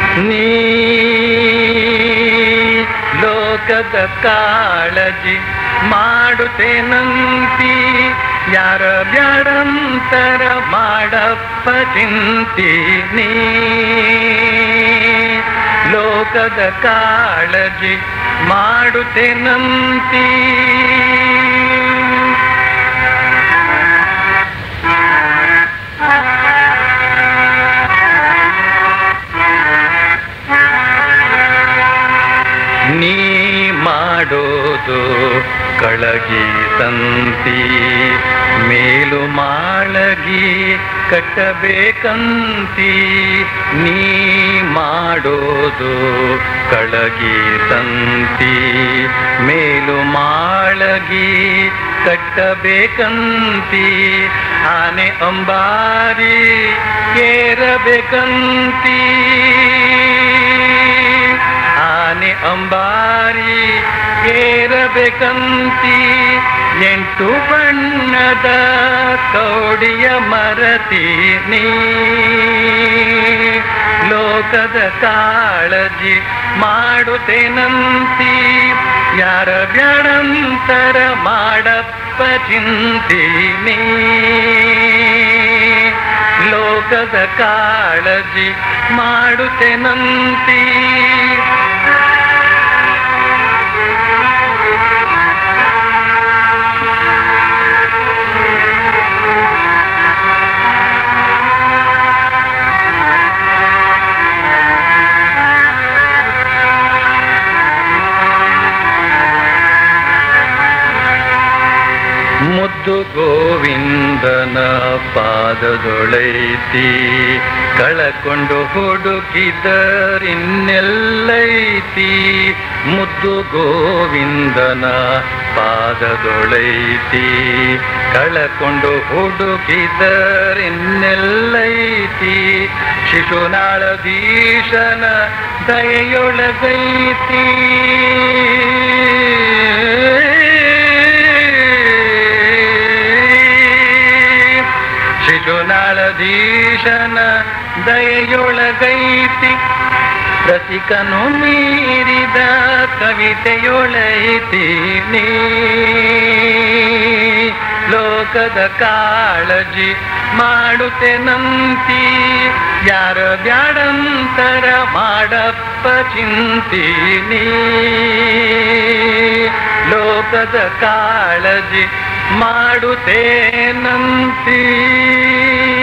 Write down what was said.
ನೀ ಲೋಕದ ಕಾಳಜಿ ಮಾಡುತ್ತೇನಂತಿ ಯಾರ ಬ್ಯಾಡಂತರ ಮಾಡಪ್ಪ ಚಿಂತಿ ನೀ ಲೋಕದ ಕಾಳಜಿ ಮಾಡುತ್ತೇನಂತಿ ನೀ ಮಾಡೋದು ಕಳಗಿ ಸಂತಿ ಮೇಲು ಮಾಳಗಿ ಕಟ್ಟಬೇಕಂತಿ ನೀ ಮಾಡೋದು ಕಳಗಿ ಸಂತಿ ಮೇಲು ಮಾಳಗಿ ಕಟ್ಟಬೇಕಂತಿ ಆನೆ ಅಂಬಾರಿ ಏರಬೇಕಂತಿ ಆನೆ ಅಂಬಾರಿ ಏರಬೇಕಂತಿ ಎಂಟು ಬಣ್ಣದ ಕೌಡಿಯ ಮರತಿ ನೀ ಲೋಕದ ಕಾಳಜಿ ಮಾಡುತ್ತೇನಂತಿ ಯಾರ ಬ್ಯಾಡಂತರ ಮಾಡಪ್ಪ ಚಿಂತಿ ನೀ ಲೋಕದ ಕಾಳಜಿ ಮಾಡುತ್ತೇನಂತಿ ಮುದ್ದು ಗೋವಿಂದನ ಪಾದದೊಳೈತಿ ಕಳಕೊಂಡು ಹುಡುಕಿದರಿನ್ನೆಲ್ಲೈತಿ ಮುದ್ದು ಗೋವಿಂದನ ಪಾದದೊಳೈತಿ ಕಳಕೊಂಡು ಹುಡುಕಿದರಿನ್ನೆಲ್ಲೈತಿ ಶಿಶುನಾಳಧೀಶನ ದಯೆಯೊಳಗೈತಿ ಶಿಶುನಾಳಧೀಶನ ದಯೆಯೊಳಗೈತಿ ರಸಿಕನು ಮೀರಿದ ಕವಿತೆಯೊಳೈತಿ ನೀ ಲೋಕದ ಕಾಳಜಿ ಮಾಡುತ್ತೇನಂತಿ ಯಾರ ಬ್ಯಾಡಂತರ ಮಾಡಪ್ಪ ಚಿಂತಿ ನೀ ಲೋಕದ ಕಾಳಜಿ ಮಾಡುತ್ತೇನಂತಿ